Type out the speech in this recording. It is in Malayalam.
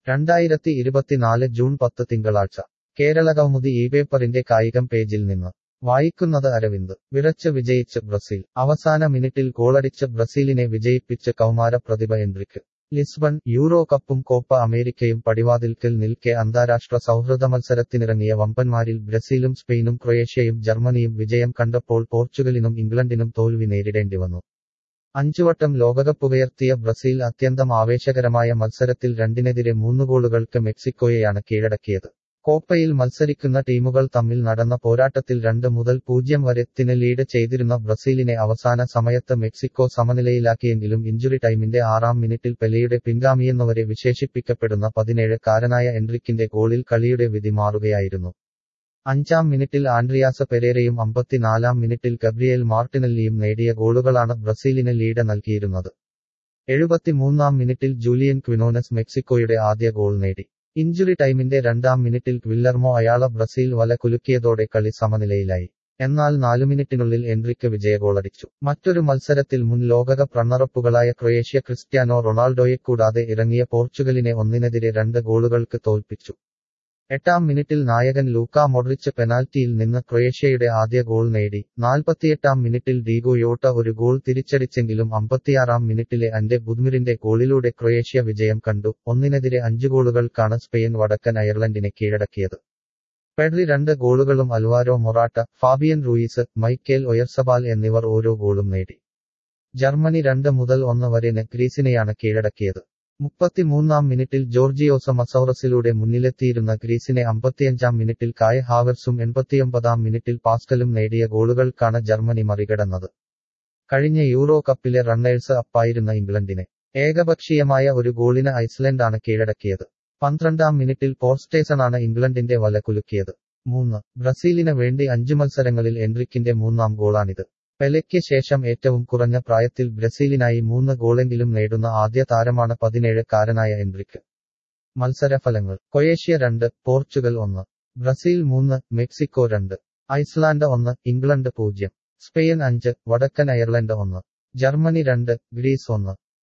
രണ്ടായിരത്തി ഇരുപത്തിനാല് ജൂൺ പത്ത് തിങ്കളാഴ്ച കേരളകൗമുദി ഈ പേപ്പറിന്റെ കായികം പേജിൽ നിന്ന് വായിക്കുന്നത് അരവിന്ദ് വിറച്ച് വിജയിച്ച് ബ്രസീൽ അവസാന മിനിറ്റിൽ ഗോളടിച്ച് ബ്രസീലിനെ വിജയിപ്പിച്ച് കൗമാര പ്രതിഭ എൻട്രിക്ക് ലിസ്ബൺ യൂറോ കപ്പും കോപ്പ അമേരിക്കയും പടിവാതിൽക്കൽ നിൽക്കെ അന്താരാഷ്ട്ര സൗഹൃദ മത്സരത്തിനിറങ്ങിയ വമ്പന്മാരിൽ ബ്രസീലും സ്പെയിനും ക്രൊയേഷ്യയും ജർമ്മനിയും വിജയം കണ്ടപ്പോൾ പോർച്ചുഗലിനും ഇംഗ്ലണ്ടിനും തോൽവി നേരിടേണ്ടി വന്നു അഞ്ചുവട്ടം ലോകകപ്പുയർത്തിയ ബ്രസീൽ അത്യന്തം ആവേശകരമായ മത്സരത്തിൽ രണ്ടിനെതിരെ മൂന്ന് ഗോളുകൾക്ക് മെക്സിക്കോയെയാണ് കീഴടക്കിയത് കോപ്പയിൽ മത്സരിക്കുന്ന ടീമുകൾ തമ്മിൽ നടന്ന പോരാട്ടത്തിൽ രണ്ട് മുതൽ പൂജ്യം വരെ ത്തിന് ലീഡ് ചെയ്തിരുന്ന ബ്രസീലിനെ അവസാന സമയത്ത് മെക്സിക്കോ സമനിലയിലാക്കിയെങ്കിലും ഇഞ്ചുറി ടൈമിന്റെ ആറാം മിനിറ്റിൽ പെലെയുടെ പിൻഗാമിയെന്നുവരെ വിശേഷിപ്പിക്കപ്പെടുന്ന പതിനേഴ് കാരനായ എൻട്രിക്കിന്റെ ഗോളിൽ കളിയുടെ വിധി മാറുകയായിരുന്നു അഞ്ചാം മിനിറ്റിൽ ആൻഡ്രിയാസ പെരേരയും അമ്പത്തിനാലാം മിനിറ്റിൽ ഗബ്രിയേൽ മാർട്ടിനല്ലിയും നേടിയ ഗോളുകളാണ് ബ്രസീലിന് ലീഡ് നൽകിയിരുന്നത് എഴുപത്തിമൂന്നാം മിനിറ്റിൽ ജൂലിയൻ ക്വിനോനസ് മെക്സിക്കോയുടെ ആദ്യ ഗോൾ നേടി ഇഞ്ചുറി ടൈമിന്റെ രണ്ടാം മിനിറ്റിൽ ക്വില്ലർമോ അയാള ബ്രസീൽ വല കുലുക്കിയതോടെ കളി സമനിലയിലായി എന്നാൽ നാലു മിനിറ്റിനുള്ളിൽ എൻട്രിക്ക് വിജയഗോളടിച്ചു മറ്റൊരു മത്സരത്തിൽ മുൻ ലോകകപ്പ് റണ്ണറപ്പുകളായ ക്രൊയേഷ്യ ക്രിസ്ത്യാനോ റൊണാൾഡോയെ കൂടാതെ ഇറങ്ങിയ പോർച്ചുഗലിനെ ഒന്നിനെതിരെ രണ്ട് ഗോളുകൾക്ക് തോൽപ്പിച്ചു എട്ടാം മിനിറ്റിൽ നായകൻ ലൂക്ക മൊഡ്രിച്ച് പെനാൽറ്റിയിൽ നിന്ന് ക്രൊയേഷ്യയുടെ ആദ്യ ഗോൾ നേടി നാൽപ്പത്തിയെട്ടാം മിനിറ്റിൽ ഡീഗോ യോട്ട ഒരു ഗോൾ തിരിച്ചടിച്ചെങ്കിലും അമ്പത്തിയാറാം മിനിറ്റിലെ അന്റെ ബുദ്മിറിന്റെ ഗോളിലൂടെ ക്രൊയേഷ്യ വിജയം കണ്ടു ഒന്നിനെതിരെ അഞ്ചു ഗോളുകൾക്കാണ് സ്പെയിൻ വടക്കൻ അയർലൻഡിനെ കീഴടക്കിയത് പെഡ്രി രണ്ട് ഗോളുകളും Alvaro Morata Fabian Ruiz Mikel Oyarzabal എന്നിവർ ഓരോ ഗോളും നേടി ജർമ്മനി രണ്ട് മുതൽ ഒന്ന് വരെ ഗ്രീസിനെയാണ് കീഴടക്കിയത് മുപ്പത്തിമൂന്നാം മിനിറ്റിൽ ജോർജിയോസ മസൗറസിലൂടെ മുന്നിലെത്തിയിരുന്ന ഗ്രീസിനെ അമ്പത്തിയഞ്ചാം മിനിറ്റിൽ കായ് ഹാവർസും എൺപത്തിയൊമ്പതാം മിനിറ്റിൽ പാസ്കലും നേടിയ ഗോളുകൾക്കാണ് ജർമ്മനി മറികടന്നത് കഴിഞ്ഞ യൂറോ കപ്പിലെ റണ്ണേഴ്സ് അപ്പായിരുന്ന ഇംഗ്ലണ്ടിനെ ഏകപക്ഷീയമായ ഒരു ഗോളിന് ഐസ്ലൻഡാണ് കീഴടക്കിയത് പന്ത്രണ്ടാം മിനിറ്റിൽ പോർസ്റ്റേസണാണ് ഇംഗ്ലണ്ടിന്റെ വല കുലുക്കിയത് മൂന്ന് ബ്രസീലിന് വേണ്ടി അഞ്ചു മത്സരങ്ങളിൽ എൻട്രിക്കിന്റെ മൂന്നാം ഗോളാണിത് പെലെയ്ക്ക് ശേഷം ഏറ്റവും കുറഞ്ഞ പ്രായത്തിൽ ബ്രസീലിനായി മൂന്ന് ഗോളെങ്കിലും നേടുന്ന ആദ്യ താരമാണ് പതിനേഴ് കാരനായ എൻട്രിക്ക് മത്സരഫലങ്ങൾ കൊയേഷ്യ രണ്ട് പോർച്ചുഗൽ ഒന്ന് ബ്രസീൽ മൂന്ന് മെക്സിക്കോ രണ്ട് ഐസ്ലാൻഡ് ഒന്ന് ഇംഗ്ലണ്ട് പൂജ്യം സ്പെയിൻ അഞ്ച് വടക്കൻ അയർലൻഡ് ഒന്ന് ജർമ്മനി രണ്ട് ഗ്രീസ് ഒന്ന്